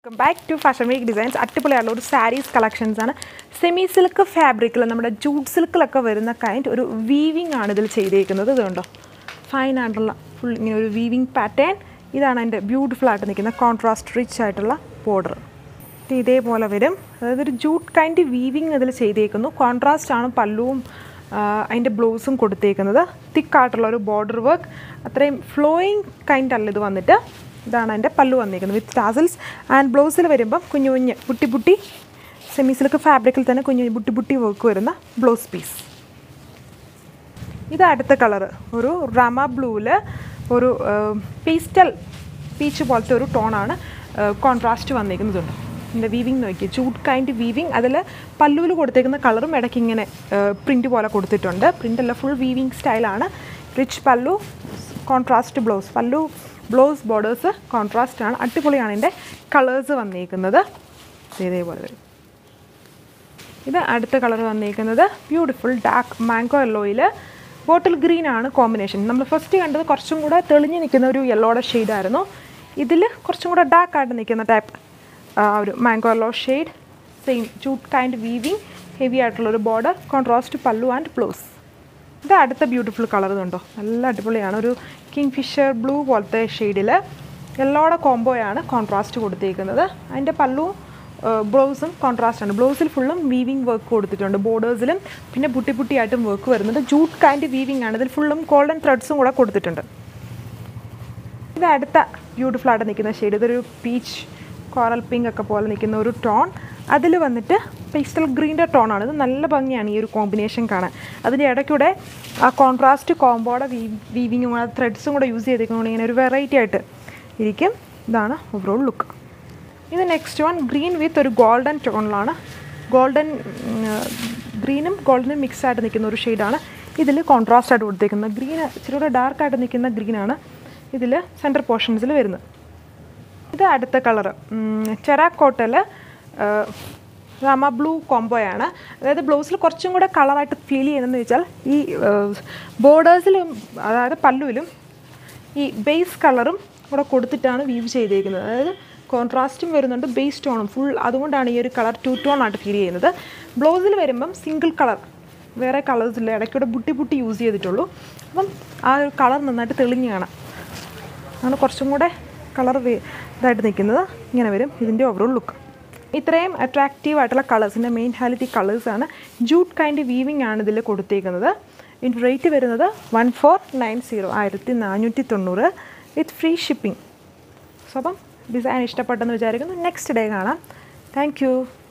back to fashion week designs അടിപൊളിയായിട്ടുള്ള ഒരു sarees collections ആണ് സെമി സിൽക്ക് ഫാബ്രിക്കിൽ നമ്മുടെ ജൂട്ട് സിൽക്കിലൊക്കെ വരുന്ന കൈൻഡ് ഒരു വീവിങ് ആണ് ഇതിൽ ചെയ്തേക്കുന്നത് ഇതുണ്ടോ ഫൈൻ ആയിട്ടുള്ള ഫുൾ ഇങ്ങനെ ഒരു വീവിങ് പാറ്റേൺ ഇതാണ് അതിൻ്റെ ബ്യൂട്ടിഫുൾ ആയിട്ട് നിൽക്കുന്ന കോൺട്രാസ്റ്റ് റിച്ച് ആയിട്ടുള്ള ബോർഡർ ഇത് ഇതേപോലെ വരും അതായത് ഒരു ജൂട്ട് കൈൻഡ് വീവിങ് ഇതിൽ ചെയ്തേക്കുന്നു കോൺട്രാസ്റ്റ് ആണ് പല്ലുവും ആ, അതിൻ്റെ ബ്ലൗസും കൊടുത്തേക്കുന്നത് തിക്കായിട്ടുള്ള ഒരു ബോർഡർ വർക്ക് അത്രയും ഫ്ലോയിങ് കൈൻഡ് അല്ല ഇത് വന്നിട്ട് ഇതാണ് അതിൻ്റെ പല്ലു വന്നിരിക്കുന്നത് വിത്ത് ടാസൽസ് ആൻഡ് ബ്ലൗസിൽ വരുമ്പം കുഞ്ഞു കുഞ്ഞ് പുട്ടി പുട്ടി സെമി സിൽക്ക് ഫാബ്രിക്കിൽ തന്നെ കുഞ്ഞു കുഞ്ഞു പുട്ടി പുട്ടി വർക്ക് വരുന്ന ബ്ലൗസ് പീസ് ഇത് അടുത്ത കളർ ഒരു റമ ബ്ലൂവിൽ ഒരു പേസ്റ്റൽ പീച്ച് പോലത്തെ ഒരു ടോണാണ് കോൺട്രാസ്റ്റ് വന്നിരിക്കുന്നതുണ്ട് ഇതിൻ്റെ വീവിങ് നോക്കി ചൂട് കൈൻഡ് വീവിങ് അതിൽ പല്ലുവിൽ കൊടുത്തേക്കുന്ന കളറും ഇടയ്ക്ക് ഇങ്ങനെ പ്രിൻ്റ് പോലെ കൊടുത്തിട്ടുണ്ട് പ്രിൻ്റ് അല്ല ഫുൾ വീവിങ് സ്റ്റൈലാണ് rich pallu contrast blouse pallu blouse borders contrast ആണ് അടിപൊളിയാണ് ഇതിൻ്റെ കളേഴ്സ് വന്നിരിക്കുന്നത് ഇതേപോലെ വരും ഇത് അടുത്ത കളർ വന്നിരിക്കുന്നത് ബ്യൂട്ടിഫുൾ ഡാർക്ക് മാംഗോ യെല്ലോയിൽ ബോട്ടിൽ ഗ്രീൻ ആണ് കോമ്പിനേഷൻ നമ്മൾ ഫസ്റ്റ് കണ്ടത് കുറച്ചും കൂടെ തെളിഞ്ഞ് നിൽക്കുന്ന ഒരു യെല്ലോയുടെ ഷെയ്ഡായിരുന്നു ഇതിൽ കുറച്ചും കൂടെ ഡാർക്ക് ആയിട്ട് നിൽക്കുന്ന ടൈപ്പ് ഒരു mango yellow shade same jute kind weaving heavy ആയിട്ടുള്ളൊരു border contrast pallu and blouse ഇത് അടുത്ത ബ്യൂട്ടിഫുൾ കളർ കണ്ടോ നല്ല അടിപൊളിയാണ് ഒരു കിങ് ഫിഷർ ബ്ലൂ പോലത്തെ ഷെയ്ഡിൽ യെല്ലോയുടെ കോംബോയാണ് കോൺട്രാസ്റ്റ് കൊടുത്തേക്കുന്നത് അതിൻ്റെ പല്ലു ബ്ലൗസും കോൺട്രാസ്റ്റ് ആണ് ബ്ലൗസിൽ ഫുള്ളും വീവിങ് വർക്ക് കൊടുത്തിട്ടുണ്ട് ബോർഡേഴ്സിലും പിന്നെ പുട്ടി പുട്ടിയായിട്ടും വർക്ക് വരുന്നുണ്ട് ജൂട്ട് കൈൻഡ് വീവിങ് ആണ് ഇതിൽ ഫുള്ളും ഗോൾഡൻ ത്രെഡ്സും കൂടെ കൊടുത്തിട്ടുണ്ട് ഇത് അടുത്ത ബ്യൂട്ടിഫുൾ ആയിട്ട് നിൽക്കുന്ന ഷെയ്ഡ് ഇതൊരു പീച്ച് കോറൽ പിങ്ക് ഒക്കെ പോലെ നിൽക്കുന്ന ഒരു ടോൺ അതിൽ വന്നിട്ട് പേസ്റ്റൽ ഗ്രീൻ്റെ ടോണാണ് ഇത് നല്ല ഭംഗിയാണ് ഈ ഒരു കോമ്പിനേഷൻ കാണാൻ അതിൻ്റെ ഇടയ്ക്കൂടെ ആ കോൺട്രാസ്റ്റ് കോമ്പോടെ വീ വീവിങ്ങും കൂടെ ത്രെഡ്സും കൂടെ യൂസ് ചെയ്തേക്കുന്നത് ഇങ്ങനെ ഒരു വെറൈറ്റി ആയിട്ട് ഇരിക്കും ഇതാണ് ഓവറോൾ ലുക്ക് ഇത് നെക്സ്റ്റ് വൺ ഗ്രീൻ വിത്ത് ഒരു ഗോൾഡൻ ടോണിലാണ് ഗോൾഡൻ ഗ്രീനും ഗോൾഡനും മിക്സ് ആയിട്ട് നിൽക്കുന്ന ഒരു ഷെയ്ഡാണ് ഇതിൽ കോൺട്രാസ്റ്റ് ആയിട്ട് കൊടുത്തേക്കുന്നത് ഗ്രീൻ ഇച്ചിരി കൂടെ ഡാർക്കായിട്ട് നിൽക്കുന്ന ഗ്രീനാണ് ഇതിൽ സെൻറ്റർ പോർഷൻസിൽ വരുന്നത് ഇത് അടുത്ത കളറ് ചെറാക്കോട്ടൽ റമ ബ്ലൂ കോംബോയാണ് അതായത് ബ്ലൗസിൽ കുറച്ചും കൂടെ കളറായിട്ട് ഫീൽ ചെയ്യുന്നതെന്ന് വെച്ചാൽ ഈ ബോർഡേഴ്സിലും അതായത് പല്ലുവിലും ഈ ബേസ് കളറും കൂടെ കൊടുത്തിട്ടാണ് വീവ് ചെയ്തേക്കുന്നത് അതായത് കോൺട്രാസ്റ്റും വരുന്നുണ്ട് ബേസ് ടോണും ഫുൾ അതുകൊണ്ടാണ് ഈ ഒരു കളർ ടു ടോൺ ആയിട്ട് ഫീൽ ചെയ്യുന്നത് ബ്ലൗസിൽ വരുമ്പം സിംഗിൾ കളർ വേറെ കളേഴ്സില്ല ഇടയ്ക്കൂടെ ബുട്ടി ബുട്ടി യൂസ് ചെയ്തിട്ടുള്ളൂ അപ്പം ആ ഒരു കളർ നന്നായിട്ട് തെളിഞ്ഞ് കാണാം ആണ് കുറച്ചും കൂടെ കളർ ഇതായിട്ട് നിൽക്കുന്നത് ഇങ്ങനെ വരും ഇതിൻ്റെ ഓവറോൾ ലുക്ക് ഇത്രയും അട്രാക്റ്റീവ് ആയിട്ടുള്ള കളേഴ്സിൻ്റെ മെയിൻ ഹൈലൈറ്റ് കളേഴ്സാണ് ജൂട്ട് കൈൻഡ് വീവിംഗ് ആണ് ഇതിൽ കൊടുത്തേക്കുന്നത് ഇതിൻ്റെ റേറ്റ് വരുന്നത് വൺ ഫോർ നയൻ സീറോ ആയിരത്തി നാനൂറ്റി തൊണ്ണൂറ് വിത്ത് ഫ്രീ ഷിപ്പിംഗ് സോ അപ്പം ഡിസൈൻ ഇഷ്ടപ്പെട്ടെന്ന് വിചാരിക്കുന്നു നെക്സ്റ്റ് ഡേ കാണാം താങ്ക് യു